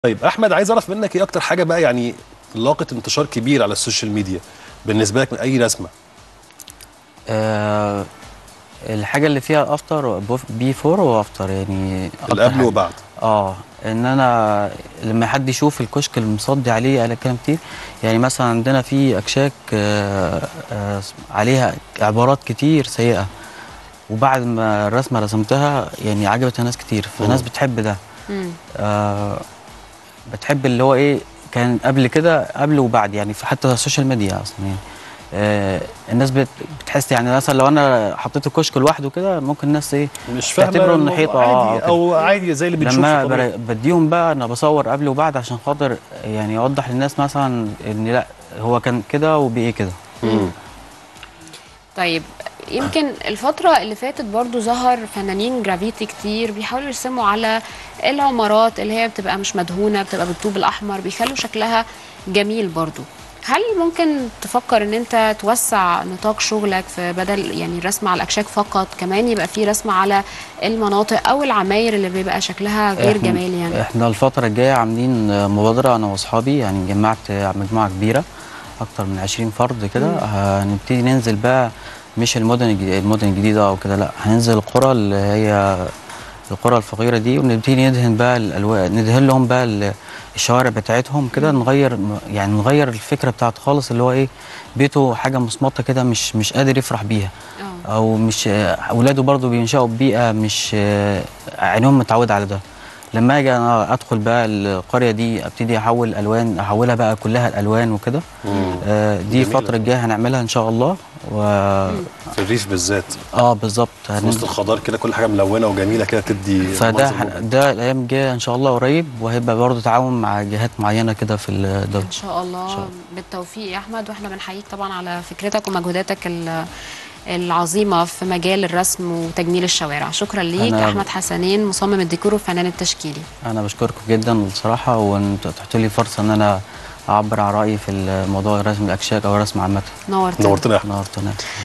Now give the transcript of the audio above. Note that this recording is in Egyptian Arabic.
طيب احمد عايز اعرف منك ايه اكتر حاجه بقى يعني لاقت انتشار كبير على السوشيال ميديا بالنسبه لك من اي رسمه آه الحاجة اللي فيها افتر بي فور وافتر يعني أكتر اللي قبل حاجة. وبعد اه ان انا لما حد يشوف الكشك المصدي عليه على كلام كتير يعني مثلا عندنا في اكشاك آه آه عليها عبارات كتير سيئة وبعد ما الرسمة رسمتها يعني عجبت ناس كتير فناس مم. بتحب ده مم. آه بتحب اللي هو ايه كان قبل كده قبل وبعد يعني في حتى السوشيال ميديا اصلا يعني آه الناس بت بتحس يعني مثلا لو انا حطيت الكشك لوحده كده ممكن الناس ايه مش فاهمه تعتبره الموضوع النحيط، آه، عادي أو او عادي زي اللي بنشوفه لما طبيعي. بر- بديهم بقى انا بصور قبل وبعد عشان خاطر يعني اوضح للناس مثلا ان لا هو كان كده وبقي كده مم. طيب يمكن الفترة اللي فاتت برضو ظهر فنانين جرافيتي كتير بيحاولوا يرسموا على العمارات اللي هي بتبقى مش مدهونة بتبقى بالطوب الأحمر بيخلوا شكلها جميل برضو هل ممكن تفكر ان انت توسع نطاق شغلك في بدل يعني الرسم على الاكشاك فقط كمان يبقى في رسم على المناطق او العماير اللي بيبقى شكلها غير إحنا- جمالي يعني احنا الفترة الجاية عاملين مبادرة انا واصحابي يعني جمعت مجموعة كبيرة اكتر من 20 فرد كده هنبتدي ننزل بقى مش المدن الجديدة المدن الجديدة او كده لا هننزل القرى اللي هي القرى الفقيرة دي ونبتدي ندهن بقى الالوان ندهن لهم بقى ال- الشوارع بتاعتهم كده نغير يعني نغير الفكرة بتاعت خالص اللي هو ايه بيته حاجة مصمتة كده مش مش قادر يفرح بيها اه او مش اولاده برضو بينشأوا ببيئه مش عينهم متعوده على ده لما اجي انا ادخل بقى القريه دي ابتدي احول الوان احولها بقى كلها الالوان وكده مم. آه، دي جميلة. الفتره الجايه هنعملها ان شاء الله و في الريف بالذات اه بالظبط في وسط هننزل- الخضار كده كل حاجه ملونه وجميله كده تدي فده منظر هن- ده الايام الجايه ان شاء الله قريب وهيبقى برضو تعاون مع جهات معينه كده في الدوله ان شاء الله, إن شاء الله. بالتوفيق يا احمد واحنا بنحييك طبعا على فكرتك ومجهوداتك ال- العظيمه في مجال الرسم وتجميل الشوارع شكرا ليك أنا- احمد حسنين مصمم الديكور والفنان التشكيلي انا بشكركم جدا بصراحه وانتوا تحطوا لي فرصه ان انا اعبر عن رايي في الموضوع رسم الاكشاك او رسم عامه نورتنا نورتنا يا أحمد. نورتنا